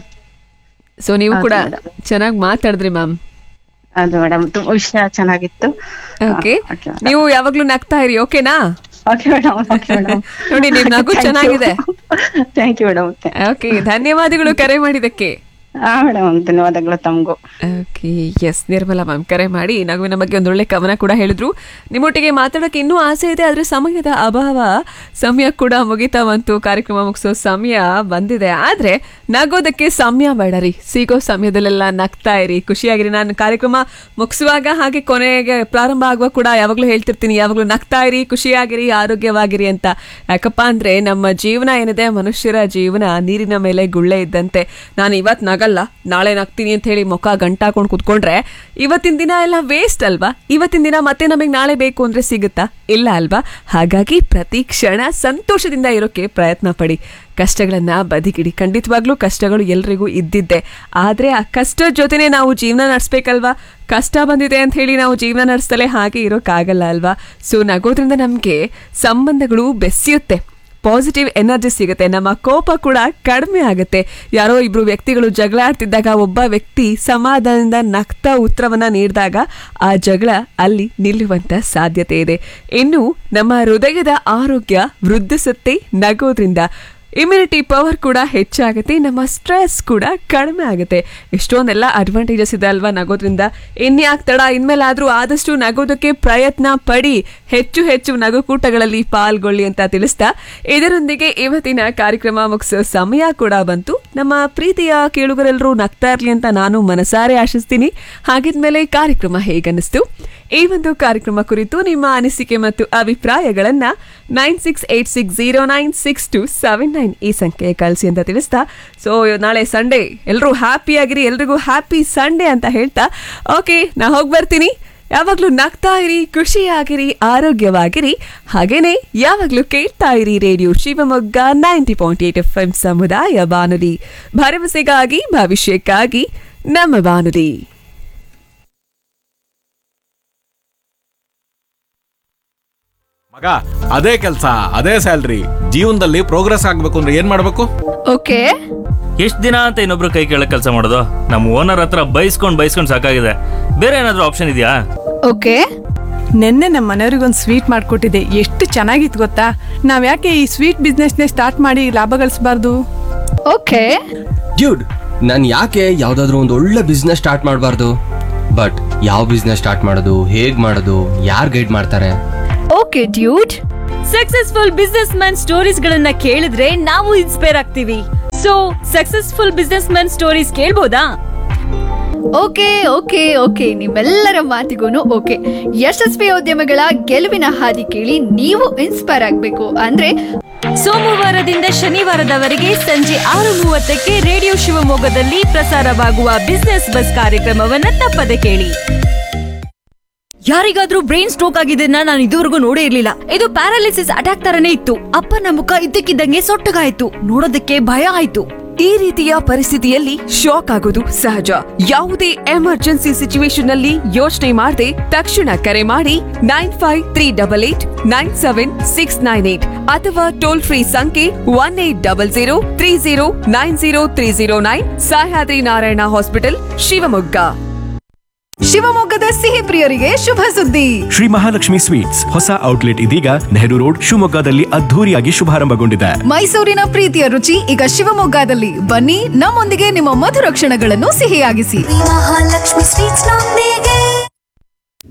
ಸೊ ನೀವು ಕೂಡ ಹೌದು ಚೆನ್ನಾಗಿ ಮಾತಾಡಿದ್ರಿ ಮ್ಯಾಮ್ ಹೌದು ಮೇಡಮ್ ತುಂಬಾ ವಿಷಯ ಚೆನ್ನಾಗಿತ್ತು ಓಕೆ okay, madam. ನೀವು ಯಾವಾಗ್ಲೂ ನಗ್ತಾ ಇರಿ ಓಕೆನಾ ಓಕೆ ಮೇಡಮ್ ಓಕೆ ಮೇಡಮ್ ನೋಡಿ ನಿಮ್ ನಗು ಚೆನ್ನಾಗಿದೆ ಥ್ಯಾಂಕ್ ಯು ಮೇಡಮ್ ಓಕೆ ಧನ್ಯವಾದಗಳು ಕರೆ ಮಾಡಿದಕ್ಕೆ ಹಾ ಮೇಡಮ್ ಧನ್ಯವಾದಗಳು ತಮಗೂ ಓಕೆ ಎಸ್ ನಿರ್ಮಲಾ ಮ್ಯಾಮ್ ಕರೆ ಮಾಡಿ ನಗುವಿನ ಬಗ್ಗೆ ಒಂದೊಳ್ಳೆ ಕವನ ಕೂಡ ಹೇಳಿದ್ರು ನಿಮ್ಮೊಟ್ಟಿಗೆ ಮಾತಾಡೋಕೆ ಇನ್ನೂ ಆಸೆ ಇದೆ ಆದರೆ ಸಮಯದ ಅಭಾವ ಸಮಯ ಕೂಡ ಮುಗಿತಾ ಬಂತು ಕಾರ್ಯಕ್ರಮ ಮುಗಿಸೋ ಸಮಯ ಬಂದಿದೆ ಆದರೆ ನಗೋದಕ್ಕೆ ಸಮಯ ಬೇಡ ರೀ ಸಿಗೋ ಸಮಯದಲ್ಲೆಲ್ಲ ನಗ್ತಾ ಇರಿ ಖುಷಿಯಾಗಿರಿ ನಾನು ಕಾರ್ಯಕ್ರಮ ಮುಗಿಸುವಾಗ ಹಾಗೆ ಕೊನೆಗೆ ಪ್ರಾರಂಭ ಆಗುವಾಗ ಕೂಡ ಯಾವಾಗಲೂ ಹೇಳ್ತಿರ್ತೀನಿ ಯಾವಾಗಲೂ ನಗ್ತಾ ಇರಿ ಖುಷಿಯಾಗಿರಿ ಆರೋಗ್ಯವಾಗಿರಿ ಅಂತ ಯಾಕಪ್ಪ ಅಂದರೆ ನಮ್ಮ ಜೀವನ ಏನಿದೆ ಮನುಷ್ಯರ ಜೀವನ ನೀರಿನ ಮೇಲೆ ಗುಳ್ಳೆ ಇದ್ದಂತೆ ನಾನು ಇವತ್ತು ನಗಲ್ಲ ನಾಳೆ ನಗ್ತೀನಿ ಅಂತ ಹೇಳಿ ಮುಖ ಗಂಟಾಕೊಂಡು ಕುತ್ಕೊಂಡ್ರೆ ಇವತ್ತಿನ ದಿನ ಎಲ್ಲ ವೇಸ್ಟ್ ಅಲ್ವಾ ಇವತ್ತಿನ ದಿನ ಮತ್ತೆ ನಮಗೆ ನಾಳೆ ಬೇಕು ಅಂದ್ರೆ ಸಿಗುತ್ತಾ ಇಲ್ಲ ಅಲ್ವಾ ಹಾಗಾಗಿ ಪ್ರತಿ ಕ್ಷಣ ಸಂತೋಷದಿಂದ ಇರೋಕೆ ಪ್ರಯತ್ನ ಪಡಿ ಕಷ್ಟಗಳನ್ನ ಬದಿಗಿಡಿ ಖಂಡಿತವಾಗ್ಲೂ ಕಷ್ಟಗಳು ಎಲ್ರಿಗೂ ಇದ್ದಿದ್ದೆ ಆದ್ರೆ ಆ ಕಷ್ಟದ ಜೊತೆನೆ ನಾವು ಜೀವನ ನಡೆಸ್ಬೇಕಲ್ವಾ ಕಷ್ಟ ಬಂದಿದೆ ಅಂತ ಹೇಳಿ ನಾವು ಜೀವನ ನಡೆಸ್ತಲೇ ಹಾಗೆ ಇರೋಕ್ಕಾಗಲ್ಲ ಅಲ್ವಾ ಸೊ ನಗೋದ್ರಿಂದ ನಮಗೆ ಸಂಬಂಧಗಳು ಬೆಸೆಯುತ್ತೆ ಪಾಸಿಟಿವ್ ಎನರ್ಜಿ ಸಿಗುತ್ತೆ ನಮ್ಮ ಕೋಪ ಕೂಡ ಕಡಿಮೆ ಆಗುತ್ತೆ ಯಾರೋ ಇಬ್ರು ವ್ಯಕ್ತಿಗಳು ಜಗಳ ಆಡ್ತಿದ್ದಾಗ ಒಬ್ಬ ವ್ಯಕ್ತಿ ಸಮಾಧಾನದಿಂದ ನಗ್ತಾ ಉತ್ತರವನ್ನ ನೀಡಿದಾಗ ಆ ಜಗಳ ಅಲ್ಲಿ ನಿಲ್ಲುವಂತ ಸಾಧ್ಯತೆ ಇದೆ ಇನ್ನು ನಮ್ಮ ಹೃದಯದ ಆರೋಗ್ಯ ವೃದ್ಧಿಸುತ್ತೆ ನಗೋದ್ರಿಂದ ಇಮ್ಯುನಿಟಿ ಪವರ್ ಕೂಡ ಹೆಚ್ಚಾಗುತ್ತೆ ನಮ್ಮ ಸ್ಟ್ರೆಸ್ ಕೂಡ ಕಡಿಮೆ ಆಗುತ್ತೆ ಎಷ್ಟೊಂದೆಲ್ಲ ಅಡ್ವಾಂಟೇಜಸ್ ಇದೆ ಅಲ್ವಾ ನಗೋದ್ರಿಂದ ಇನ್ಯಾಕ್ ತಡ ಇನ್ಮೇಲಾದ್ರೂ ಆದಷ್ಟು ನಗೋದಕ್ಕೆ ಪ್ರಯತ್ನ ಪಡಿ ಹೆಚ್ಚು ಹೆಚ್ಚು ನಗುಕೂಟಗಳಲ್ಲಿ ಪಾಲ್ಗೊಳ್ಳಿ ಅಂತ ತಿಳಿಸ್ತಾ ಇದರೊಂದಿಗೆ ಇವತ್ತಿನ ಕಾರ್ಯಕ್ರಮ ಮುಗಿಸೋ ಸಮಯ ಕೂಡ ಬಂತು ನಮ್ಮ ಪ್ರೀತಿಯ ಕೇಳುಗರೆಲ್ಲರೂ ನಗ್ತಾ ಇರ್ಲಿ ಅಂತ ನಾನು ಮನಸಾರೆ ಆಶಿಸ್ತೀನಿ ಹಾಗಿದ್ಮೇಲೆ ಕಾರ್ಯಕ್ರಮ ಹೇಗನ್ನಿಸ್ತು ಈ ಒಂದು ಕಾರ್ಯಕ್ರಮ ಕುರಿತು ನಿಮ್ಮ ಅನಿಸಿಕೆ ಮತ್ತು ಅಭಿಪ್ರಾಯಗಳನ್ನ nine six eight six zero nine six two seven nine ಈ ಸಂಖ್ಯೆ ಕಳಿಸಿ ಅಂತ ತಿಳಿಸ್ತಾ ಸೊ ನಾಳೆ ಸಂಡೇ ಎಲ್ಲರೂ ಹ್ಯಾಪಿ ಆಗಿರಿ ಎಲ್ರಿಗೂ ಹ್ಯಾಪಿ ಸಂಡೇ ಅಂತ ಹೇಳ್ತಾ ಓಕೆ ನಾ ಹೋಗಿ ಬರ್ತೀನಿ ಯಾವಾಗ್ಲೂ ನಗ್ತಾ ಇರಿ ಖುಷಿಯಾಗಿರಿ ಆರೋಗ್ಯವಾಗಿರಿ ಹಾಗೇನೆ ಯಾವಾಗ್ಲೂ ಕೇಳ್ತಾ ಇರಿ radio Shivamogga ninety point eight F M ಸಮುದಾಯ ಬಾನುಲಿ ಭರವಸೆಗಾಗಿ ಭವಿಷ್ಯಕ್ಕಾಗಿ ನಮ್ಮ ಬಾನುಲಿ ಮಗ ಅದೇ ಕೆಲಸ ಅದೇ ಸ್ಯಾಲ್ರಿ ಜೀವನದಲ್ಲಿ ಪ್ರೋಗ್ರೆಸ್ ಆಗ್ಬೇಕು ಅಂದ್ರೆ ಏನ್ ಮಾಡ್ಬೇಕು ಓಕೆ ಎಷ್ಟ್ ದಿನ ಅಂತ ಇನ್ನೊಬ್ರು ಕೈ ಕೆಳಗೆ ಕೆಲಸ ಮಾಡೋದು ನಮ್ಮ ಓನರ್ ಹತ್ರ ಬೈಸ್ಕೊಂಡ್ ಬೈಸ್ಕೊಂಡ್ ಸಾಕಾಗಿದೆ ಬೇರೆ ಏನಾದ್ರೂ ಆಪ್ಷನ್ ಇದೆಯಾ ಓಕೆ ನಿನ್ನೆ ನಮ್ಮ ಮನೆಯವ್ರಿಗೊಂದು ಸ್ವೀಟ್ ಮಾಡಿಕೊಟ್ಟಿದ್ದೆ ಎಷ್ಟು ಚೆನ್ನಾಗಿತ್ತು ಗೊತ್ತಾ ನಾವ್ ಯಾಕೆ ಈ ಸ್ವೀಟ್ ಬಿಸ್ನೆಸ್ನೇ ಸ್ಟಾರ್ಟ್ ಮಾಡಿ ಲಾಭ ಗಳಿಸಬಾರ್ದು ಓಕೆ ಡ್ಯೂಡ್ ನಾನು ಯಾಕೆ ಯಾವ್ದಾದ್ರು ಒಂದು ಒಳ್ಳೆ ಬಿಸ್ನೆಸ್ ಸ್ಟಾರ್ಟ್ ಮಾಡಬಾರ್ದು ಬಟ್ ಯಾವ ಬಿಸ್ನೆಸ್ ಸ್ಟಾರ್ಟ್ ಮಾಡೋದು ಹೇಗ್ ಮಾಡೋದು ಯಾರು ಗೈಡ್ ಮಾಡ್ತಾರೆ okay dude successful businessman stories ಗಳನ್ನ ಕೇಳಿದ್ರೆ ನಾವು ಇನ್ಸ್ಪೈರ್ ಆಗ್ತೀವಿ so successful businessman stories ಕೇಳ್ಬೋದಾ ಓಕೆ ಓಕೆ ಓಕೆ ನಿಮ್ಮೆಲ್ಲರ ಮಾತಿಗೂ ಓಕೆ ಯಶಸ್ವಿ ಉದ್ಯಮಗಳ ಗೆಲುವಿನ ಹಾದಿ ಕೇಳಿ ನೀವು ಇನ್ಸ್ಪೈರ್ ಆಗಬೇಕು ಅಂದ್ರೆ ಸೋಮವಾರದಿಂದ ಶನಿವಾರದವರೆಗೆ ಸಂಜೆ ಆರು ಮೂವತ್ತಕ್ಕೆ ರೇಡಿಯೋ ಶಿವಮೊಗ್ಗದಲ್ಲಿ ಪ್ರಸಾರವಾಗುವ ಬಿಸ್ನೆಸ್ ಬಸ್ ಕಾರ್ಯಕ್ರಮವನ್ನ ತಪ್ಪದೆ ಕೇಳಿ ಯಾರಿಗಾದ್ರೂ ಬ್ರೈನ್ ಸ್ಟ್ರೋಕ್ ಆಗಿದ್ದನ್ನ ನಾನು ಇದುವರೆಗೂ ನೋಡೇ ಇರ್ಲಿಲ್ಲ ಇದು ಪ್ಯಾರಾಲಿಸಿಸ್ ಅಟ್ಯಾಕ್ ತರನೇ ಇತ್ತು ಅಪ್ಪನ ಮುಖ ಇದ್ದಕ್ಕಿದ್ದಂಗೆ ಸೊಟ್ಟಗಾಯ್ತು ನೋಡೋದಕ್ಕೆ ಭಯ ಆಯ್ತು ಈ ರೀತಿಯ ಪರಿಸ್ಥಿತಿಯಲ್ಲಿ ಶಾಕ್ ಆಗೋದು ಸಹಜ ಯಾವುದೇ ಎಮರ್ಜೆನ್ಸಿ ಸಿಚುವೇಶನ್ ನಲ್ಲಿ ಯೋಚನೆ ಮಾಡದೆ ತಕ್ಷಣ ಕರೆ ಮಾಡಿ nine five three double eight nine seven six nine eight ಅಥವಾ ಟೋಲ್ ಫ್ರೀ ಸಂಖ್ಯೆ one eight double zero three zero nine zero three zero nine Sahyadri Narayana hospital Shivamogga ಶಿವಮೊಗ್ಗದ ಸಿಹಿ ಪ್ರಿಯರಿಗೆ ಶುಭ ಸುದ್ದಿ ಶ್ರೀ ಮಹಾಲಕ್ಷ್ಮಿ ಸ್ವೀಟ್ಸ್ ಹೊಸ ಔಟ್ಲೆಟ್ ಇದೀಗ ನೆಹರು ರೋಡ್ ಶಿವಮೊಗ್ಗದಲ್ಲಿ ಅದ್ಧೂರಿಯಾಗಿ ಶುಭಾರಂಭಗೊಂಡಿದೆ ಮೈಸೂರಿನ ಪ್ರೀತಿಯ ರುಚಿ ಈಗ ಶಿವಮೊಗ್ಗದಲ್ಲಿ ಬನ್ನಿ ನಮ್ಮೊಂದಿಗೆ ನಿಮ್ಮ ಮಧುರ ಕ್ಷಣಗಳನ್ನು ಸಿಹಿಯಾಗಿಸಿ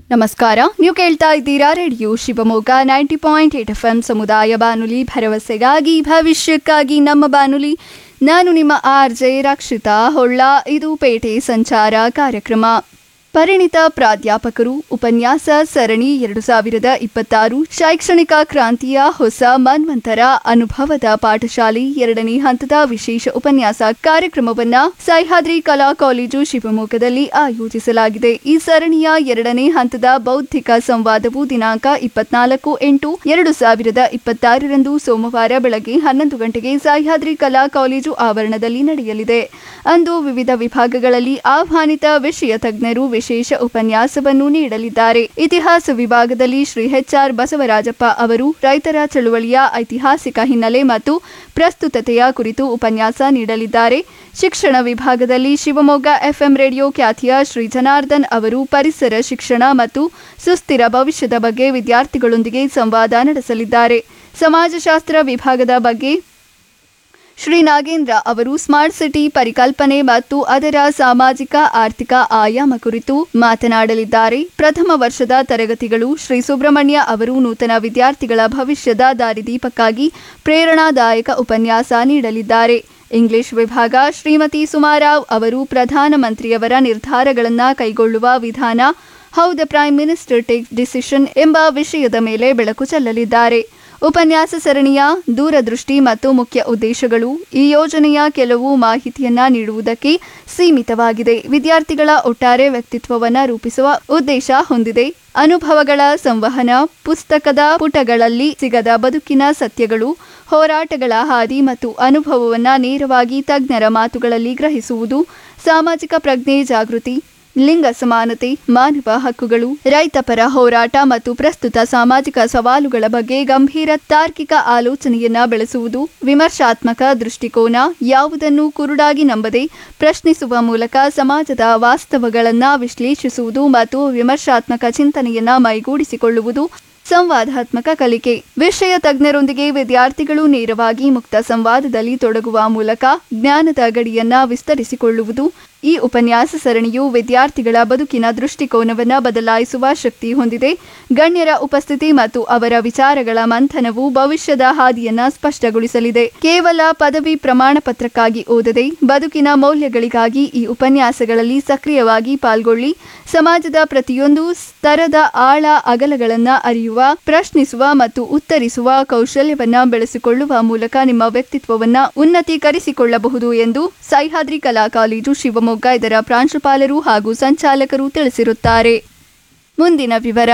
ನಮಸ್ಕಾರ ನೀವು ಕೇಳ್ತಾ ಇದ್ದೀರಾ radio Shivamogga ninety point eight F M ಸಮುದಾಯ ಬಾನುಲಿ ಭರವಸೆಗಾಗಿ ಭವಿಷ್ಯಕ್ಕಾಗಿ ನಮ್ಮ ಬಾನುಲಿ ನಾನು ನಿಮ್ಮ ಆರ್ ಜೆ ರಕ್ಷಿತಾ ಹೊಳ್ಳ ಇದು ಪೇಟೆ ಸಂಚಾರ ಕಾರ್ಯಕ್ರಮ ಪರಿಣಿತ ಪ್ರಾಧ್ಯಾಪಕರು ಉಪನ್ಯಾಸ ಸರಣಿ ಎರಡು ಸಾವಿರದ ಇಪ್ಪತ್ತಾರು ಶೈಕ್ಷಣಿಕ ಕ್ರಾಂತಿಯ ಹೊಸ ಮನ್ವಂತರ ಅನುಭವದ ಪಾಠಶಾಲೆ ಎರಡನೇ ಹಂತದ ವಿಶೇಷ ಉಪನ್ಯಾಸ ಕಾರ್ಯಕ್ರಮವನ್ನ ಸಹ್ಯಾದ್ರಿ ಕಲಾ ಕಾಲೇಜು ಶಿವಮೊಗ್ಗದಲ್ಲಿ ಆಯೋಜಿಸಲಾಗಿದೆ ಈ ಸರಣಿಯ ಎರಡನೇ ಹಂತದ ಬೌದ್ಧಿಕ ಸಂವಾದವು ದಿನಾಂಕ ಇಪ್ಪತ್ನಾಲ್ಕು ಎಂಟು ಎರಡು ಸಾವಿರದ ಇಪ್ಪತ್ತಾರರಂದು ಸೋಮವಾರ ಬೆಳಗ್ಗೆ ಹನ್ನೊಂದು ಗಂಟೆಗೆ ಸಹ್ಯಾದ್ರಿ ಕಲಾ ಕಾಲೇಜು ಆವರಣದಲ್ಲಿ ನಡೆಯಲಿದೆ ಅಂದು ವಿವಿಧ ವಿಭಾಗಗಳಲ್ಲಿ ಆಹ್ವಾನಿತ ವಿಷಯ ತಜ್ಞರು ವಿಶೇಷ ಉಪನ್ಯಾಸವನ್ನು ನೀಡಲಿದ್ದಾರೆ ಇತಿಹಾಸ ವಿಭಾಗದಲ್ಲಿ ಶ್ರೀ ಎಚ್ಆರ್ ಬಸವರಾಜಪ್ಪ ಅವರು ರೈತರ ಚಳುವಳಿಯ ಐತಿಹಾಸಿಕ ಹಿನ್ನೆಲೆ ಮತ್ತು ಪ್ರಸ್ತುತತೆಯ ಕುರಿತು ಉಪನ್ಯಾಸ ನೀಡಲಿದ್ದಾರೆ ಶಿಕ್ಷಣ ವಿಭಾಗದಲ್ಲಿ ಶಿವಮೊಗ್ಗ ಎಫ್ಎಂ ರೇಡಿಯೋ ಖ್ಯಾತಿಯ ಶ್ರೀ ಜನಾರ್ದನ್ ಅವರು ಪರಿಸರ ಶಿಕ್ಷಣ ಮತ್ತು ಸುಸ್ಥಿರ ಭವಿಷ್ಯದ ಬಗ್ಗೆ ವಿದ್ಯಾರ್ಥಿಗಳೊಂದಿಗೆ ಸಂವಾದ ನಡೆಸಲಿದ್ದಾರೆ ಸಮಾಜಶಾಸ್ತ್ರ ವಿಭಾಗದ ಬಗ್ಗೆ ಶ್ರೀ ನಾಗೇಂದ್ರ ಅವರು ಸ್ಮಾರ್ಟ್ ಸಿಟಿ ಪರಿಕಲ್ಪನೆ ಮತ್ತು ಅದರ ಸಾಮಾಜಿಕ ಆರ್ಥಿಕ ಆಯಾಮ ಕುರಿತು ಮಾತನಾಡಲಿದ್ದಾರೆ ಪ್ರಥಮ ವರ್ಷದ ತರಗತಿಗಳು ಶ್ರೀ ಸುಬ್ರಹ್ಮಣ್ಯ ಅವರು ನೂತನ ವಿದ್ಯಾರ್ಥಿಗಳ ಭವಿಷ್ಯದ ದಾರಿದೀಪಕ್ಕಾಗಿ ಪ್ರೇರಣಾದಾಯಕ ಉಪನ್ಯಾಸ ನೀಡಲಿದ್ದಾರೆ ಇಂಗ್ಲಿಷ್ ವಿಭಾಗ ಶ್ರೀಮತಿ ಸುಮಾರಾವ್ ಅವರು ಪ್ರಧಾನಮಂತ್ರಿಯವರ ನಿರ್ಧಾರಗಳನ್ನು ಕೈಗೊಳ್ಳುವ ವಿಧಾನ how the prime minister take decision ಎಂಬ ವಿಷಯದ ಮೇಲೆ ಬೆಳಕು ಚೆಲ್ಲಲಿದ್ದಾರೆ ಉಪನ್ಯಾಸ ಸರಣಿಯ ದೂರದೃಷ್ಟಿ ಮತ್ತು ಮುಖ್ಯ ಉದ್ದೇಶಗಳು ಈ ಯೋಜನೆಯ ಕೆಲವು ಮಾಹಿತಿಯನ್ನ ನೀಡುವುದಕ್ಕೆ ಸೀಮಿತವಾಗಿದೆ ವಿದ್ಯಾರ್ಥಿಗಳ ಒಟ್ಟಾರೆ ವ್ಯಕ್ತಿತ್ವವನ್ನು ರೂಪಿಸುವ ಉದ್ದೇಶ ಹೊಂದಿದೆ ಅನುಭವಗಳ ಸಂವಹನ ಪುಸ್ತಕದ ಪುಟಗಳಲ್ಲಿ ಸಿಗದ ಬದುಕಿನ ಸತ್ಯಗಳು ಹೋರಾಟಗಳ ಹಾದಿ ಮತ್ತು ಅನುಭವವನ್ನು ನೇರವಾಗಿ ತಜ್ಞರ ಮಾತುಗಳಲ್ಲಿ ಗ್ರಹಿಸುವುದು ಸಾಮಾಜಿಕ ಪ್ರಜ್ಞೆ ಜಾಗೃತಿ ಲಿಂಗ ಸಮಾನತೆ ಮಾನವ ಹಕ್ಕುಗಳು ರೈತಪರ ಹೋರಾಟ ಮತ್ತು ಪ್ರಸ್ತುತ ಸಾಮಾಜಿಕ ಸವಾಲುಗಳ ಬಗ್ಗೆ ಗಂಭೀರ ತಾರ್ಕಿಕ ಆಲೋಚನೆಯನ್ನ ಬೆಳೆಸುವುದು ವಿಮರ್ಶಾತ್ಮಕ ದೃಷ್ಟಿಕೋನ ಯಾವುದನ್ನು ಕುರುಡಾಗಿ ನಂಬದೆ ಪ್ರಶ್ನಿಸುವ ಮೂಲಕ ಸಮಾಜದ ವಾಸ್ತವಗಳನ್ನು ವಿಶ್ಲೇಷಿಸುವುದು ಮತ್ತು ವಿಮರ್ಶಾತ್ಮಕ ಚಿಂತನೆಯನ್ನ ಮೈಗೂಡಿಸಿಕೊಳ್ಳುವುದು ಸಂವಾದಾತ್ಮಕ ಕಲಿಕೆ ವಿಷಯ ತಜ್ಞರೊಂದಿಗೆ ವಿದ್ಯಾರ್ಥಿಗಳು ನೇರವಾಗಿ ಮುಕ್ತ ಸಂವಾದದಲ್ಲಿ ತೊಡಗುವ ಮೂಲಕ ಜ್ಞಾನದ ಗಡಿಯನ್ನ ವಿಸ್ತರಿಸಿಕೊಳ್ಳುವುದು ಈ ಉಪನ್ಯಾಸ ಸರಣಿಯು ವಿದ್ಯಾರ್ಥಿಗಳ ಬದುಕಿನ ದೃಷ್ಟಿಕೋನವನ್ನು ಬದಲಾಯಿಸುವ ಶಕ್ತಿ ಹೊಂದಿದೆ ಗಣ್ಯರ ಉಪಸ್ಥಿತಿ ಮತ್ತು ಅವರ ವಿಚಾರಗಳ ಮಂಥನವು ಭವಿಷ್ಯದ ಹಾದಿಯನ್ನ ಸ್ಪಷ್ಟಗೊಳಿಸಲಿದೆ ಕೇವಲ ಪದವಿ ಪ್ರಮಾಣ ಪತ್ರಕ್ಕಾಗಿ ಓದದೆ ಬದುಕಿನ ಮೌಲ್ಯಗಳಿಗಾಗಿ ಈ ಉಪನ್ಯಾಸಗಳಲ್ಲಿ ಸಕ್ರಿಯವಾಗಿ ಪಾಲ್ಗೊಳ್ಳಿ ಸಮಾಜದ ಪ್ರತಿಯೊಂದು ಸ್ತರದ ಆಳ ಅಗಲಗಳನ್ನ ಅರಿಯುವ ಪ್ರಶ್ನಿಸುವ ಮತ್ತು ಉತ್ತರಿಸುವ ಕೌಶಲ್ಯವನ್ನ ಬೆಳೆಸಿಕೊಳ್ಳುವ ಮೂಲಕ ನಿಮ್ಮ ವ್ಯಕ್ತಿತ್ವವನ್ನ ಉನ್ನತೀಕರಿಸಿಕೊಳ್ಳಬಹುದು ಎಂದು ಸಹ್ಯಾದ್ರಿ ಕಲಾ ಕಾಲೇಜು ಶಿವಮೊಗ್ಗ ಇದರ ಪ್ರಾಂಶುಪಾಲರು ಹಾಗೂ ಸಂಚಾಲಕರು ತಿಳಿಸಿರುತ್ತಾರೆ ಮುಂದಿನ ವಿವರ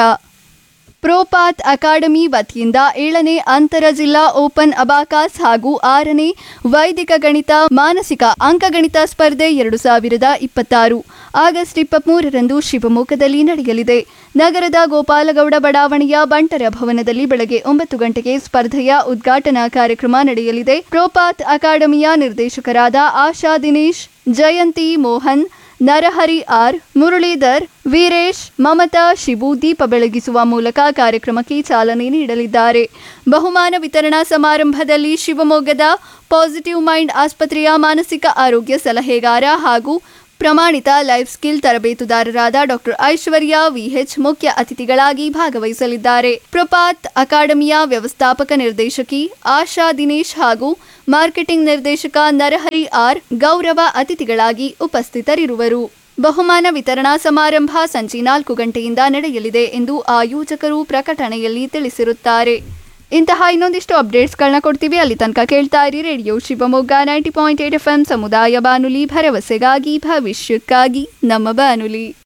ಪ್ರೋಪಾತ್ ಅಕಾಡೆಮಿ ವತಿಯಿಂದ ಏಳನೇ ಅಂತರ ಜಿಲ್ಲಾ ಓಪನ್ ಅಬಾಕಾಸ್ ಹಾಗೂ ಆರನೇ ವೈದಿಕ ಗಣಿತ ಮಾನಸಿಕ ಅಂಕಗಣಿತ ಸ್ಪರ್ಧೆ ಎರಡು ಸಾವಿರದ ಇಪ್ಪತ್ತಾರು ಆಗಸ್ಟ್ ಇಪ್ಪತ್ಮೂರರಂದು ಶಿವಮೊಗ್ಗದಲ್ಲಿ ನಡೆಯಲಿದೆ ನಗರದ ಗೋಪಾಲಗೌಡ ಬಡಾವಣೆಯ ಬಂಟರ ಭವನದಲ್ಲಿ ಬೆಳಗ್ಗೆ ಒಂಬತ್ತು ಗಂಟೆಗೆ ಸ್ಪರ್ಧೆಯ ಉದ್ಘಾಟನಾ ಕಾರ್ಯಕ್ರಮ ನಡೆಯಲಿದೆ ಪ್ರೋಪಾತ್ ಅಕಾಡೆಮಿಯ ನಿರ್ದೇಶಕರಾದ ಆಶಾ ದಿನೇಶ್ ಜಯಂತಿ ಮೋಹನ್ ನರಹರಿ ಆರ್ ಮುರಳೀಧರ್ ವೀರೇಶ್ ಮಮತಾ ಶಿಬು ದೀಪ ಬೆಳಗಿಸುವ ಮೂಲಕ ಕಾರ್ಯಕ್ರಮಕ್ಕೆ ಚಾಲನೆ ನೀಡಲಿದ್ದಾರೆ ಬಹುಮಾನ ವಿತರಣಾ ಸಮಾರಂಭದಲ್ಲಿ ಶಿವಮೊಗ್ಗದ ಪಾಸಿಟಿವ್ ಮೈಂಡ್ ಆಸ್ಪತ್ರೆಯ ಮಾನಸಿಕ ಆರೋಗ್ಯ ಸಲಹೆಗಾರ ಹಾಗೂ ಪ್ರಮಾಣಿತ ಲೈಫ್ ಸ್ಕಿಲ್ ತರಬೇತುದಾರರಾದ ಡಾಕ್ಟರ್ ಐಶ್ವರ್ಯ ವಿಎಚ್ ಮುಖ್ಯ ಅತಿಥಿಗಳಾಗಿ ಭಾಗವಹಿಸಲಿದ್ದಾರೆ ಪ್ರಪಾತ್ ಅಕಾಡೆಮಿಯ ವ್ಯವಸ್ಥಾಪಕ ನಿರ್ದೇಶಕಿ ಆಶಾ ದಿನೇಶ್ ಹಾಗೂ ಮಾರ್ಕೆಟಿಂಗ್ ನಿರ್ದೇಶಕ ನರಹರಿ ಆರ್ ಗೌರವ ಅತಿಥಿಗಳಾಗಿ ಉಪಸ್ಥಿತರಿರುವರು ಬಹುಮಾನ ವಿತರಣಾ ಸಮಾರಂಭ ಸಂಜೆ ನಾಲ್ಕು ಗಂಟೆಯಿಂದ ನಡೆಯಲಿದೆ ಎಂದು ಆಯೋಜಕರು ಪ್ರಕಟಣೆಯಲ್ಲಿ ತಿಳಿಸಿರುತ್ತಾರೆ ಇಂತಹ ಇನ್ನೊಂದಿಷ್ಟು ಅಪ್ಡೇಟ್ಸ್ಗಳನ್ನ ಕೊಡ್ತೀವಿ ಅಲ್ಲಿ ತನಕ ಕೇಳ್ತಾ ಇರಿ radio Shivamogga ninety point eight F M ಸಮುದಾಯ ಬಾನುಲಿ ಭರವಸೆಗಾಗಿ ಭವಿಷ್ಯಕ್ಕಾಗಿ ನಮ್ಮ ಬಾನುಲಿ